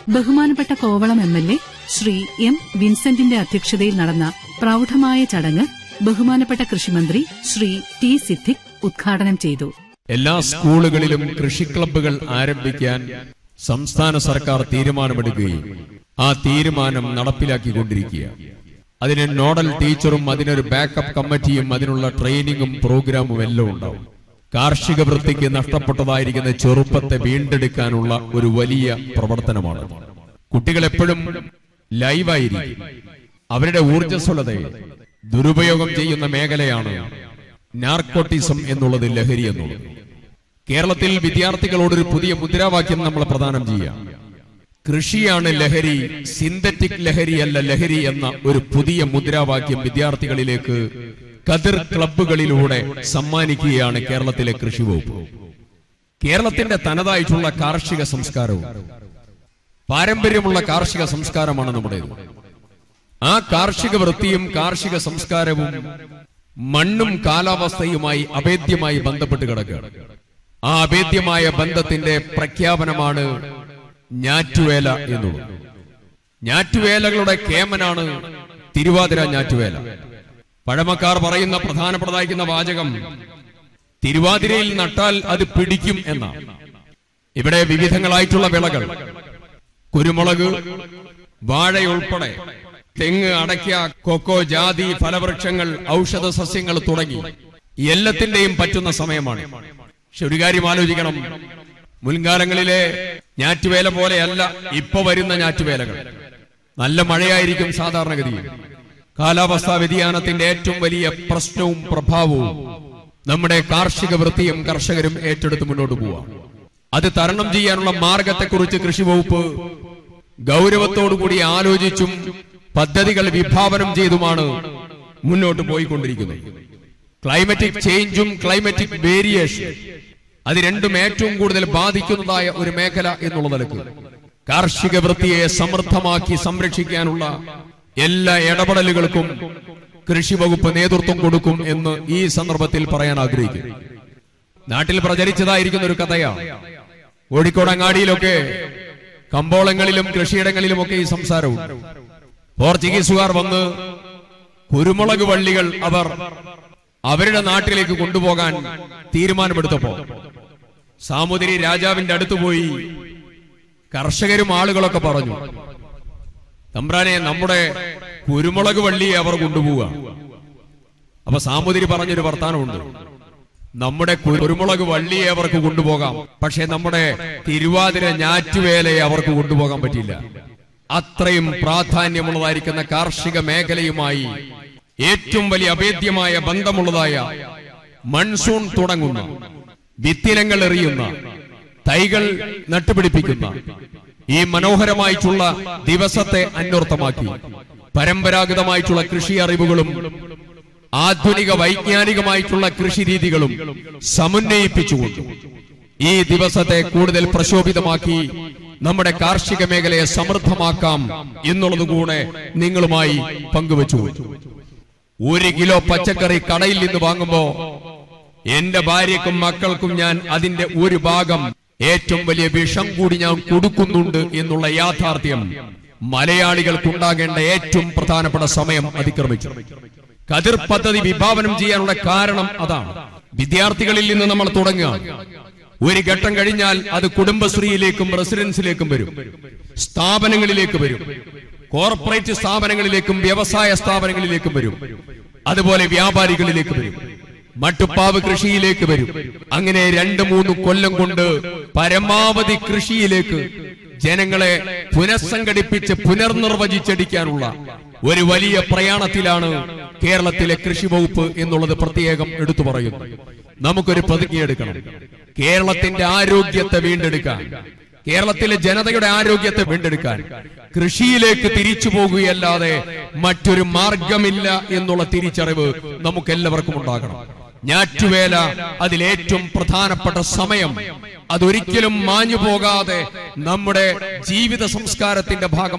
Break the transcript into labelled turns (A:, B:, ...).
A: ബഹുമാനപ്പെട്ട Kovalam M L A Shri M വിൻസെന്റിന്റെ അധ്യക്ഷതയിൽ നടന്ന പ്രൌഢമായ ചടങ്ങ് ബഹുമാനപ്പെട്ട കൃഷിമന്ത്രി ശ്രീ ടി സിദ്ദിഖ് ഉദ്ഘാടനം ചെയ്തു
B: എല്ലാ സ്കൂളുകളിലും കൃഷി ക്ലബ്ബുകൾ ആരംഭിക്കാൻ സംസ്ഥാന സർക്കാർ തീരുമാനമെടുക്കുകയും ആ തീരുമാനം നടപ്പിലാക്കിക്കൊണ്ടിരിക്കുക അതിന് നോഡൽ ടീച്ചറും അതിനൊരു ബാക്കപ്പ് കമ്മിറ്റിയും അതിനുള്ള ട്രെയിനിങ്ങും പ്രോഗ്രാമും എല്ലാം ഉണ്ടാവും കാർഷിക വൃത്തിക്ക് നഷ്ടപ്പെട്ടതായിരിക്കുന്ന ചെറുപ്പത്തെ വീണ്ടെടുക്കാനുള്ള ഒരു വലിയ പ്രവർത്തനമാണ് കുട്ടികൾ എപ്പോഴും ലൈവായിരിക്കും അവരുടെ ഊർജ്ജസ്വലതയെ ദുരുപയോഗം ചെയ്യുന്ന മേഖലയാണ് നാർക്കോട്ടിസം എന്നുള്ളത് ലഹരി എന്നുള്ളത് കേരളത്തിൽ വിദ്യാർത്ഥികളോടൊരു പുതിയ മുദ്രാവാക്യം നമ്മൾ പ്രദാനം ചെയ്യാം കൃഷിയാണ് ലഹരി സിന്തറ്റിക് ലഹരിയല്ല ലഹരി എന്ന ഒരു പുതിയ മുദ്രാവാക്യം വിദ്യാർത്ഥികളിലേക്ക് കതിർ ക്ലബ്ബുകളിലൂടെ സമ്മാനിക്കുകയാണ് കേരളത്തിലെ കൃഷി വകുപ്പ് കേരളത്തിന്റെ തനതായിട്ടുള്ള കാർഷിക സംസ്കാരവും പാരമ്പര്യമുള്ള കാർഷിക സംസ്കാരമാണ് നമ്മുടേത് ആ കാർഷിക വൃത്തിയും കാർഷിക സംസ്കാരവും മണ്ണും കാലാവസ്ഥയുമായി അഭേദ്യമായി ബന്ധപ്പെട്ട് കിടക്കുകയാണ് ആ അഭേദ്യമായ ബന്ധത്തിന്റെ പ്രഖ്യാപനമാണ് ഞാറ്റുവേല എന്നുള്ളത് ഞാറ്റുവേലകളുടെ കേമനാണ് തിരുവാതിര ഞാറ്റുവേല പഴമക്കാർ പറയുന്ന പ്രധാനപ്പെട്ടതായിരിക്കുന്ന വാചകം തിരുവാതിരയിൽ നട്ടാൽ അത് പിടിക്കും എന്നാണ് ഇവിടെ വിവിധങ്ങളായിട്ടുള്ള വിളകൾ കുരുമുളക് വാഴയുൾപ്പെടെ തെങ്ങ് അടയ്ക്ക കൊക്കോ ജാതി ഫലവൃക്ഷങ്ങൾ ഔഷധ സസ്യങ്ങൾ തുടങ്ങി എല്ലാത്തിന്റെയും പറ്റുന്ന സമയമാണ് പക്ഷെ ഒരു കാര്യം ആലോചിക്കണം മുൻകാലങ്ങളിലെ ഞാറ്റുവേല പോലെയല്ല ഇപ്പൊ വരുന്ന ഞാറ്റുവേലകൾ നല്ല മഴയായിരിക്കും സാധാരണഗതിയിൽ കാലാവസ്ഥാ വ്യതിയാനത്തിന്റെ ഏറ്റവും വലിയ പ്രശ്നവും പ്രഭാവവും നമ്മുടെ കാർഷിക വൃത്തിയും കർഷകരും ഏറ്റെടുത്ത് മുന്നോട്ട് പോവാം അത് തരണം ചെയ്യാനുള്ള മാർഗത്തെക്കുറിച്ച് കൃഷി വകുപ്പ് ഗൗരവത്തോടുകൂടി ആലോചിച്ചും പദ്ധതികൾ വിഭാവനം ചെയ്തുമാണ് മുന്നോട്ട് പോയിക്കൊണ്ടിരിക്കുന്നത് ക്ലൈമറ്റിക് ചേഞ്ചും ക്ലൈമറ്റിക് വേരിയേഷൻ അത് രണ്ടും ഏറ്റവും കൂടുതൽ ബാധിക്കുന്നതായ ഒരു മേഖല എന്നുള്ള നിലക്ക് കാർഷിക വൃത്തിയെ സമൃദ്ധമാക്കി സംരക്ഷിക്കാനുള്ള എല്ലാ ഇടപെടലുകൾക്കും കൃഷി വകുപ്പ് നേതൃത്വം കൊടുക്കും എന്ന് ഈ സന്ദർഭത്തിൽ പറയാൻ ആഗ്രഹിക്കുന്നു നാട്ടിൽ പ്രചരിച്ചതായിരിക്കുന്ന ഒരു കഥയാണ് കോഴിക്കോട് അങ്ങാടിയിലൊക്കെ കമ്പോളങ്ങളിലും കൃഷിയിടങ്ങളിലുമൊക്കെ ഈ സംസാരവും പോർച്ചുഗീസുകാർ വന്ന് കുരുമുളക് വള്ളികൾ അവർ അവരുടെ നാട്ടിലേക്ക് കൊണ്ടുപോകാൻ തീരുമാനമെടുത്തപ്പോ സാമുദ്രി രാജാവിന്റെ അടുത്ത് പോയി കർഷകരും ആളുകളൊക്കെ പറഞ്ഞു തമ്പ്രാനെ നമ്മുടെ കുരുമുളക് വള്ളിയെ അവർ കൊണ്ടുപോവുക അപ്പൊ സാമുദ്രി പറഞ്ഞൊരു വർത്താനമുണ്ട് നമ്മുടെ കുരുമുളക് വള്ളിയെ അവർക്ക് കൊണ്ടുപോകാം പക്ഷെ നമ്മുടെ തിരുവാതിര ഞാറ്റുവേലയെ അവർക്ക് കൊണ്ടുപോകാൻ പറ്റില്ല അത്രയും പ്രാധാന്യമുള്ളതായിരിക്കുന്ന കാർഷിക മേഖലയുമായി ഏറ്റവും വലിയ അഭേദ്യമായ ബന്ധമുള്ളതായ മൺസൂൺ തുടങ്ങുന്ന വിത്തിനങ്ങൾ എറിയുന്ന തൈകൾ നട്ടുപിടിപ്പിക്കുന്ന ഈ മനോഹരമായിട്ടുള്ള ദിവസത്തെ അന്വർത്ഥമാക്കി പരമ്പരാഗതമായിട്ടുള്ള കൃഷി അറിവുകളും ആധുനിക വൈജ്ഞാനികമായിട്ടുള്ള കൃഷി രീതികളും സമന്വയിപ്പിച്ചുകൊണ്ട് ഈ ദിവസത്തെ കൂടുതൽ പ്രശോഭിതമാക്കി നമ്മുടെ കാർഷിക മേഖലയെ സമൃദ്ധമാക്കാം എന്നുള്ളത് കൂടെ നിങ്ങളുമായി പങ്കുവച്ചു ഒരു കിലോ പച്ചക്കറി കടയിൽ നിന്ന് വാങ്ങുമ്പോ എന്റെ ഭാര്യക്കും മക്കൾക്കും ഞാൻ അതിന്റെ ഒരു ഭാഗം ഏറ്റവും വലിയ വിഷം കൂടി ഞാൻ കൊടുക്കുന്നുണ്ട് എന്നുള്ള യാഥാർത്ഥ്യം മലയാളികൾക്കുണ്ടാകേണ്ട ഏറ്റവും പ്രധാനപ്പെട്ട സമയം അതിക്രമിച്ചു കതിർ പദ്ധതി വിഭാവനം ചെയ്യാനുള്ള കാരണം അതാണ് വിദ്യാർത്ഥികളിൽ നിന്ന് നമ്മൾ തുടങ്ങുക ഒരു ഘട്ടം കഴിഞ്ഞാൽ അത് കുടുംബശ്രീയിലേക്കും റെസിഡൻസിലേക്കും വരും സ്ഥാപനങ്ങളിലേക്ക് വരും കോർപ്പറേറ്റ് സ്ഥാപനങ്ങളിലേക്കും വ്യവസായ സ്ഥാപനങ്ങളിലേക്കും വരും അതുപോലെ വ്യാപാരികളിലേക്ക് വരും മട്ടുപ്പാവ് കൃഷിയിലേക്ക് വരും അങ്ങനെ രണ്ട് മൂന്ന് കൊല്ലം കൊണ്ട് പരമാവധി കൃഷിയിലേക്ക് ജനങ്ങളെ പുനഃസംഘടിപ്പിച്ച് പുനർനിർവചിച്ചടിക്കാനുള്ള ഒരു വലിയ പ്രയാണത്തിലാണ് കേരളത്തിലെ കൃഷി വകുപ്പ് എന്നുള്ളത് പ്രത്യേകം എടുത്തു പറയുന്നു നമുക്കൊരു പ്രതിജ്ഞയെടുക്കണം കേരളത്തിന്റെ ആരോഗ്യത്തെ വീണ്ടെടുക്കാൻ കേരളത്തിലെ ജനതയുടെ ആരോഗ്യത്തെ വീണ്ടെടുക്കാൻ കൃഷിയിലേക്ക് തിരിച്ചു പോകുകയല്ലാതെ മറ്റൊരു മാർഗമില്ല എന്നുള്ള തിരിച്ചറിവ് നമുക്കെല്ലാവർക്കും ഉണ്ടാകണം ഞാറ്റുവേല അതിലേറ്റവും പ്രധാനപ്പെട്ട സമയം അതൊരിക്കലും മാഞ്ഞു പോകാതെ നമ്മുടെ ജീവിത സംസ്കാരത്തിന്റെ ഭാഗം